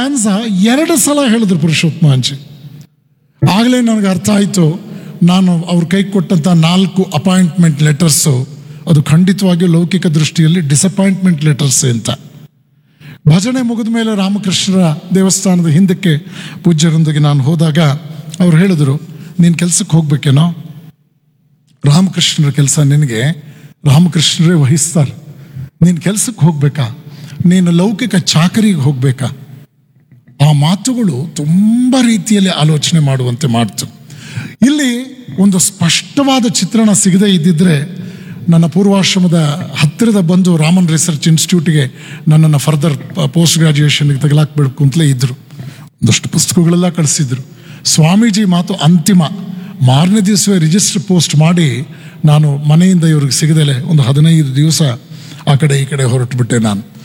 stanza ಎರಡು ಸಲ ಹೇಳಿದ್ರು ಪುರುಷೋತ್ತಮಾಂಜಿ ಆಗಲೇ ನನಗೆ ಅರ್ಥ ಆಯಿತು ನಾನು ಅವ್ರ ಕೈ ಕೊಟ್ಟಂಥ ನಾಲ್ಕು ಅಪಾಯಿಂಟ್ಮೆಂಟ್ ಲೆಟರ್ಸು ಅದು ಖಂಡಿತವಾಗಿಯೂ ಲೌಕಿಕ ದೃಷ್ಟಿಯಲ್ಲಿ ಡಿಸಪಾಯಿಂಟ್ಮೆಂಟ್ ಲೆಟರ್ಸ್ ಅಂತ ಭಜನೆ ಮುಗಿದ ಮೇಲೆ ರಾಮಕೃಷ್ಣರ ದೇವಸ್ಥಾನದ ಹಿಂದಕ್ಕೆ ಪೂಜ್ಯರೊಂದಿಗೆ ನಾನು ಹೋದಾಗ ಅವ್ರು ಹೇಳಿದ್ರು ನೀನು ಕೆಲ್ಸಕ್ಕೆ ಹೋಗ್ಬೇಕೇನೋ ರಾಮಕೃಷ್ಣರ ಕೆಲಸ ನಿನಗೆ ರಾಮಕೃಷ್ಣರೇ ವಹಿಸ್ತಾರೆ ನೀನು ಕೆಲ್ಸಕ್ಕೆ ಹೋಗ್ಬೇಕಾ ನೀನು ಲೌಕಿಕ ಚಾಕರಿಗೆ ಹೋಗ್ಬೇಕಾ ಆ ಮಾತುಗಳು ತುಂಬ ರೀತಿಯಲ್ಲಿ ಆಲೋಚನೆ ಮಾಡುವಂತೆ ಮಾಡ್ತು ಇಲ್ಲಿ ಒಂದು ಸ್ಪಷ್ಟವಾದ ಚಿತ್ರಣ ಸಿಗದೇ ಇದ್ದಿದ್ರೆ ನನ್ನ ಪೂರ್ವಾಶ್ರಮದ ಹತ್ತಿರದ ಬಂದು ರಾಮನ್ ರಿಸರ್ಚ್ ಇನ್ಸ್ಟಿಟ್ಯೂಟ್ಗೆ ನನ್ನನ್ನು ಫರ್ದರ್ ಪೋಸ್ಟ್ ಗ್ರಾಜುಯೇಷನ್ಗೆ ತಗಲಾಕ್ಬೇಕು ಅಂತಲೇ ಇದ್ದರು ಒಂದಷ್ಟು ಪುಸ್ತಕಗಳೆಲ್ಲ ಕಳಿಸಿದ್ರು ಸ್ವಾಮೀಜಿ ಮಾತು ಅಂತಿಮ ಮಾರನೇ ದಿವಸವೇ ರಿಜಿಸ್ಟರ್ ಪೋಸ್ಟ್ ಮಾಡಿ ನಾನು ಮನೆಯಿಂದ ಇವ್ರಿಗೆ ಸಿಗದಲೆ ಒಂದು ಹದಿನೈದು ದಿವಸ ಆ ಕಡೆ ಈ ಕಡೆ ಹೊರಟುಬಿಟ್ಟೆ ನಾನು